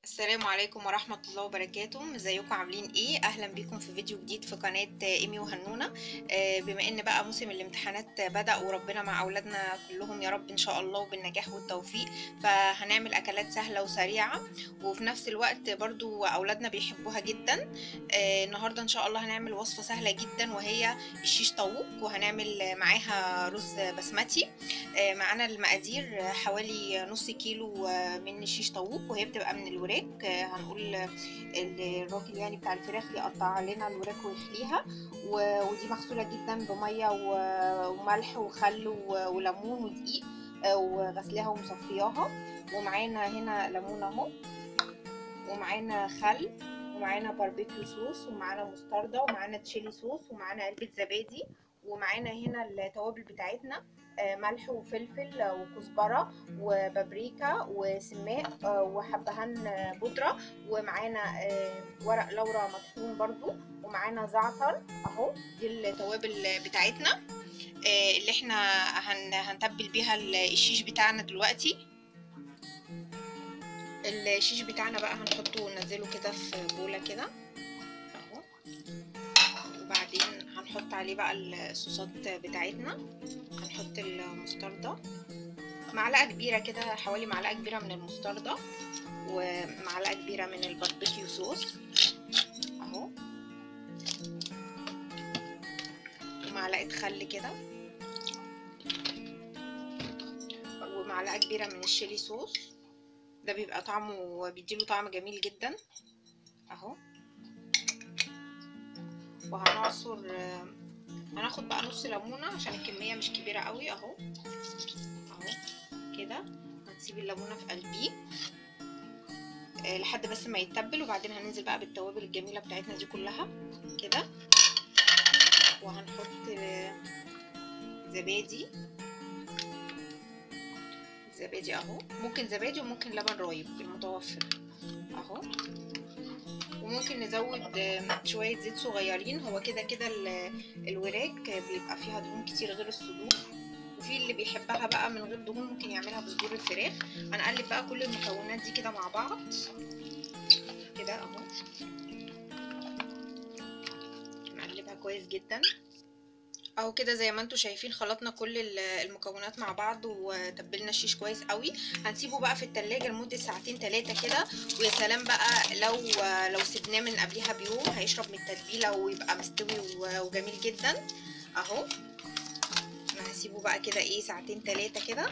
السلام عليكم ورحمة الله وبركاته ازيكم عاملين ايه اهلا بيكم في فيديو جديد في قناة ايمي وهنونة آه، بما ان بقى موسم الامتحانات بدأ وربنا مع اولادنا كلهم يا رب ان شاء الله وبالنجاح والتوفيق فهنعمل اكلات سهلة وسريعة وفي نفس الوقت برضو اولادنا بيحبوها جدا آه، النهاردة ان شاء الله هنعمل وصفة سهلة جدا وهي الشيش طاووق وهنعمل معاها رز بسمتي آه، معانا المقادير حوالي نص كيلو آه، من الشيش طاووق وهي بتبقى من الوراك آه، هنقول الراجل يعني بتاع الفراخ يقطع لنا الوراك ويخليها و- ودي مغسولة جدا بمية و- وملح وخل و- وليمون ودقيق آه، وغسلاها ومصفياها ومعانا هنا ليمون اهو ومعانا خل ومعانا باربيكيو صوص ومعانا مستردة ومعانا تشيلي صوص ومعانا علبة زبادي ومعانا هنا التوابل بتاعتنا آه، ملح وفلفل آه، وكزبرة وبابريكا وسماق آه، وحبهان آه، بودرة ومعانا آه، ورق لورا مطحون برضو ومعانا زعتر اهو دي التوابل بتاعتنا آه، اللي احنا هن هنتبل بيها الشيش بتاعنا دلوقتي الشيش بتاعنا بقى هنحطه وننزله كده في بولة كده اهو وبعدين هنحط عليه بقى الصوصات بتاعتنا هنحط المستردة معلقة كبيرة كده حوالي معلقة كبيرة من المستردة ومعلقة كبيرة من الباربيكيو صوص اهو ومعلقة خل كده ومعلقة كبيرة من الشيلي صوص ده بيبقى طعمه بيديله طعم جميل جدا اهو وهنعصر هناخد بقى نص ليمونه عشان الكميه مش كبيره قوي اهو اهو كده هنسيب الليمونه في قلبيه آه، لحد بس ما يتبل وبعدين هننزل بقى بالتوابل الجميله بتاعتنا دي كلها كده وهنحط آه، زبادي زبادي اهو ممكن زبادي وممكن لبن رايب المتوفر اهو وممكن نزود آه، شوية زيت صغيرين هو كده كده ال- الوراك بيبقى فيها دهون كتير غير الصدور وفي اللي بيحبها بقى من غير دهون ممكن يعملها بصدور الفراخ هنقلب بقى كل المكونات دي كده مع بعض كده اهو نقلبها كويس جدا اهو كده زي ما انتم شايفين خلطنا كل ال- المكونات مع بعض وتبلنا الشيش كويس قوي هنسيبه بقى في التلاجة لمدة ساعتين تلاتة كده ويا سلام بقى لو لو سيبناه من قبلها بيوم هيشرب من التتبيلة ويبقى مستوي و- وجميل جدا اهو انا هسيبه بقى كده ايه ساعتين تلاتة كده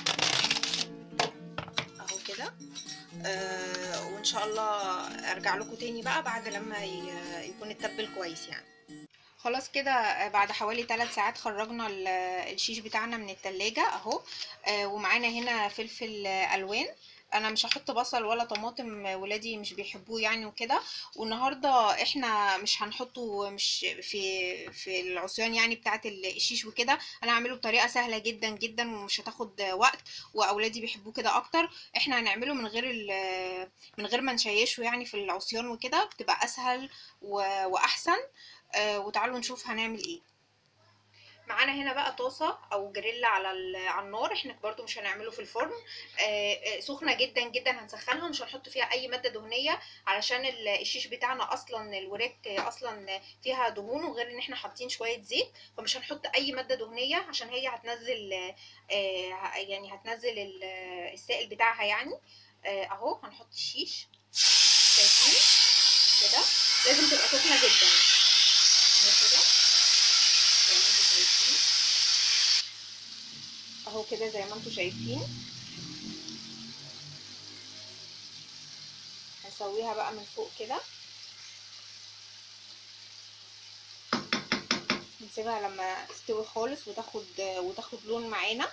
اهو كده آه وان شاء الله ارجع لكم تاني بقى بعد لما ي- يكون التبل كويس يعني خلاص كده بعد حوالي 3 ساعات خرجنا ال- الشيش بتاعنا من التلاجة اهو آه، ومعانا هنا فلفل الوان انا مش هحط بصل ولا طماطم ولادي مش بيحبوه يعني وكده والنهارده احنا مش هنحطه مش في في العصيان يعني بتاعه الشيش وكده انا هعمله بطريقه سهله جدا جدا ومش هتاخد وقت واولادي بيحبوه كده اكتر احنا هنعمله من غير ال- من غير ما نشيشه يعني في العصيان وكده بتبقى اسهل و- واحسن آه، وتعالوا نشوف هنعمل ايه معانا هنا بقى طاسة او جريلا على ال- على النار احنا برضو مش هنعمله في الفرن آه، آه، سخنة جدا جدا هنسخنها مش هنحط فيها اي مادة دهنية علشان ال- الشيش بتاعنا اصلا الوراك اصلا فيها دهون وغير ان احنا حاطين شوية زيت فمش هنحط اي مادة دهنية عشان هي هتنزل آه، ه- يعني هتنزل ال- السائل بتاعها يعني آه، اهو هنحط الشيش شايفين كده لازم تبقى سخنة جدا اهو كده زي ما انتوا شايفين اهو كده زي ما انتوا شايفين هنسويها بقى من فوق كده نسيبها لما تستوي خالص وتاخد وتاخد لون معانا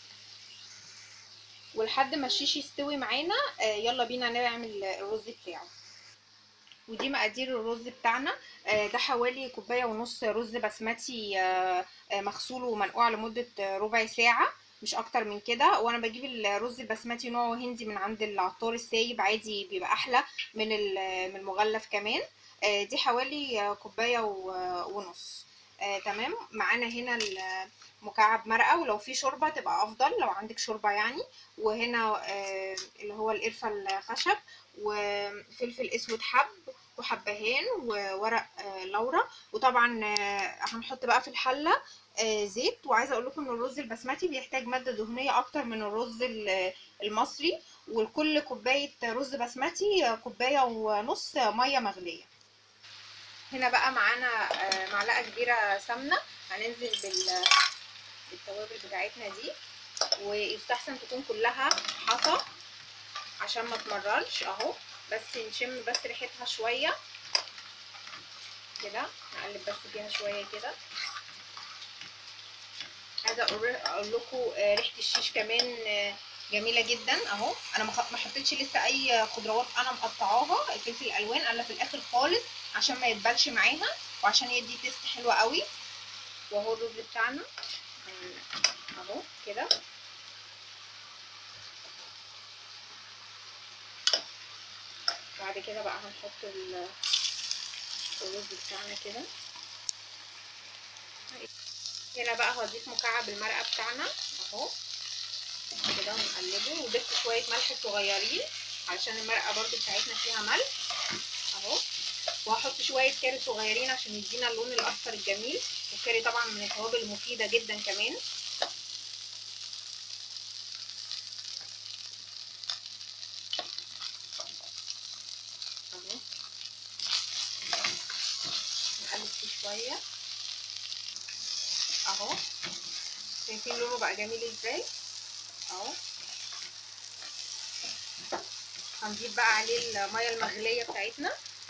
ولحد ما الشيش يستوي معانا آه، يلا بينا نعمل الرز بتاعه ودي مقادير الرز بتاعنا آه، ده حوالي كوبايه ونص رز بسمتي آه، آه، مغسول ومنقوع لمده آه، ربع ساعه مش اكتر من كده وانا بجيب الرز البسمتي نوعه هندي من عند العطار السايب عادي بيبقى احلى من ال- من المغلف كمان آه، دي حوالي آه، كوبايه و- ونص آه، تمام معانا هنا ال- مكعب مرقه ولو في شوربه تبقى افضل لو عندك شوربه يعني وهنا آه، اللي هو القرفه الخشب وفلفل اسود حب وحبهان وورق آه، لورا وطبعا آه، هنحط بقى في الحله آه، زيت وعايزه اقول لكم ان الرز البسمتي بيحتاج ماده دهنيه اكتر من الرز ال- المصري ولكل كوبايه رز بسمتي آه، كوبايه ونص ميه مغليه هنا بقى معانا آه، معلقه كبيره سمنه هننزل بال بالتوابل بتاعتنا دي ويستحسن تكون كلها حصى عشان ما تمررش اهو بس نشم بس ريحتها شويه كده نقلب بس فيها شويه كده عايزه اقول اقول لكم آه، ريحه الشيش كمان آه، جميله جدا اهو انا ما خ- ما حطيتش لسه اي خضروات انا مقطعاها الفلفل الالوان الا في الاخر خالص عشان ما يتبلش معاها وعشان يدي تيست حلوه قوي وهو الرز بتاعنا آه، اهو كده بعد كده بقى هنحط ال- الرز بتاعنا كده هنا بقى هضيف مكعب المرقه بتاعنا اهو كده ونقلبه وضفت شويه ملح صغيرين علشان المرقه برضو بتاعتنا فيها ملح اهو وهحط شويه كاري صغيرين عشان يدينا اللون الاصفر الجميل والكاري طبعا من التوابل المفيده جدا كمان اهو نقلب فيه شويه اهو شايفين لونه بقى جميل ازاي اهو هنضيف بقى عليه الميه المغليه بتاعتنا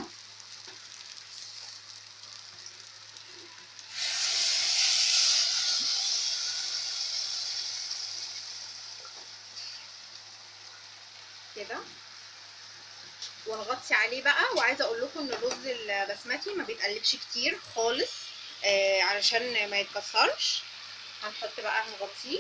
كده ونغطي عليه بقى وعايزه اقول لكم ان الرز البسمتي ما بيتقلبش كتير خالص آه علشان ما يتكسرش هنحط بقى هنغطيه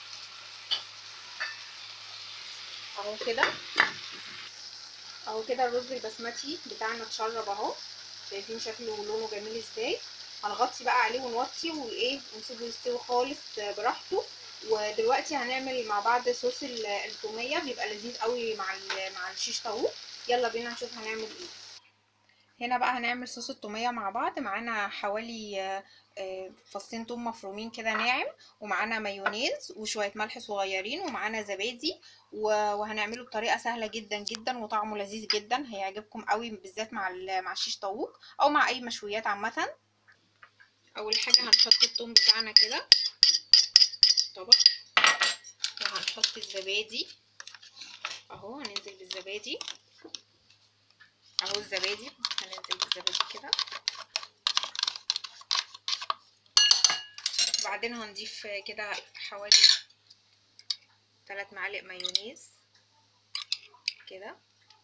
اهو كده اهو كده الرز البسمتي بتاعنا اتشرب اهو شايفين شكله ولونه جميل ازاي هنغطي بقى عليه ونوطي وايه ونسيبه يستوي خالص براحته ودلوقتي هنعمل مع بعض صوص ال- التوميه بيبقى لذيذ قوي مع ال- مع الشيش طاووق يلا بينا نشوف هنعمل ايه هنا بقى هنعمل صوص التوميه مع بعض معانا حوالي آه، آه، فصين توم مفرومين كده ناعم ومعانا مايونيز وشويه ملح صغيرين ومعانا زبادي و- وهنعمله بطريقه سهله جدا جدا وطعمه لذيذ جدا هيعجبكم قوي بالذات مع ال- مع الشيش طاووق او مع اي مشويات عامه اول حاجه هنحط التوم بتاعنا كده طبق وهنحط الزبادي اهو هننزل بالزبادي اهو الزبادي هننزل بالزبادي كده وبعدين هنضيف كده حوالي 3 معالق مايونيز كده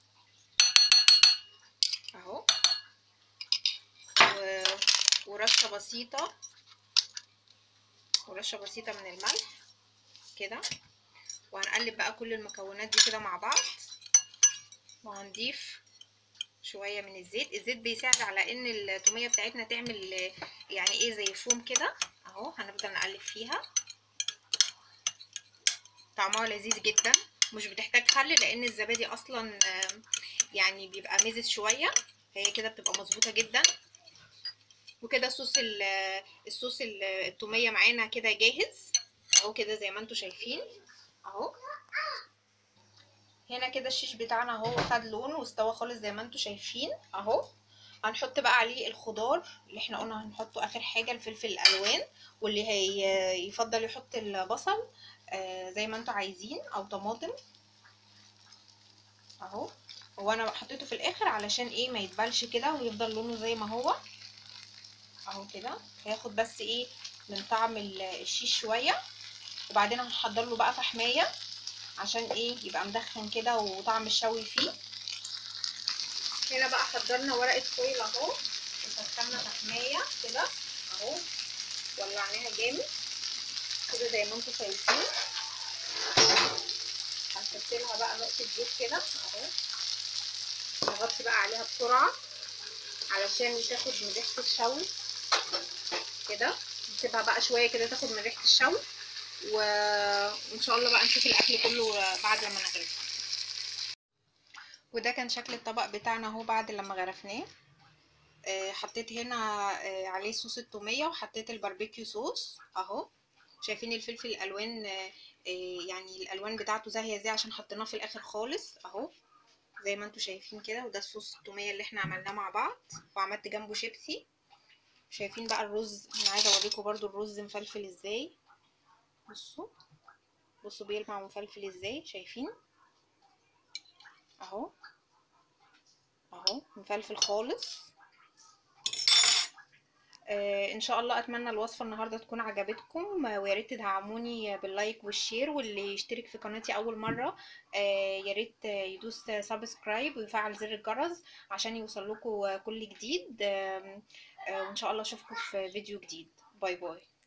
اهو و... ورشه بسيطه ورشه بسيطه من الملح كده وهنقلب بقى كل المكونات دي كده مع بعض وهنضيف شويه من الزيت الزيت بيساعد على ان التوميه بتاعتنا تعمل يعني ايه زي فوم كده اهو هنفضل نقلب فيها طعمها لذيذ جدا مش بتحتاج خل لان الزبادي اصلا آم، يعني بيبقى مزز شويه هي كده بتبقى مظبوطه جدا وكده صوص ال- الصوص ال- التوميه معانا كده جاهز اهو كده زي ما انتم شايفين اهو هنا كده الشيش بتاعنا اهو خد لون واستوى خالص زي ما انتم شايفين اهو هنحط بقى عليه الخضار اللي احنا قلنا هنحطه اخر حاجه الفلفل الالوان واللي هي يفضل يحط البصل آه زي ما انتم عايزين او طماطم اهو هو انا حطيته في الاخر علشان ايه ما يتبلش كده ويفضل لونه زي ما هو اهو كده هياخد بس ايه من طعم ال- الشيش شويه وبعدين هنحضر له بقى فحمايه عشان ايه يبقى مدخن كده وطعم الشوي فيه هنا بقى حضرنا ورقه فويل اهو وسخنا فحمايه كده اهو ولعناها جامد كده زي ما انتم شايفين هنحط لها بقى نقطه زيت كده اهو نغطي بقى عليها بسرعه علشان تاخد من ريحه الشوي كده نسيبها بقى شويه كده تاخد من ريحه الشوي و... وان شاء الله بقى نشوف الاكل كله بعد ما نغرف وده كان شكل الطبق بتاعنا اهو بعد لما غرفناه آه، حطيت هنا آه، عليه صوص التومية وحطيت الباربيكيو صوص اهو شايفين الفلفل الالوان آه، آه، يعني الالوان بتاعته زاهية ازاي عشان حطيناه في الاخر خالص اهو زي ما انتوا شايفين كده وده الصوص التومية اللي احنا عملناه مع بعض وعملت جنبه شيبسي شايفين بقى الرز انا عايزه اوريكم برضو الرز مفلفل ازاي بصوا بصوا بيلمع ومفلفل ازاي شايفين اهو اهو مفلفل خالص آه ان شاء الله اتمنى الوصفه النهارده تكون عجبتكم آه، ويا ريت تدعموني باللايك والشير واللي يشترك في قناتي اول مره آه يا ريت آه، يدوس سبسكرايب ويفعل زر الجرس عشان يوصل لكم كل جديد آه آه وان شاء الله اشوفكم في فيديو جديد باي باي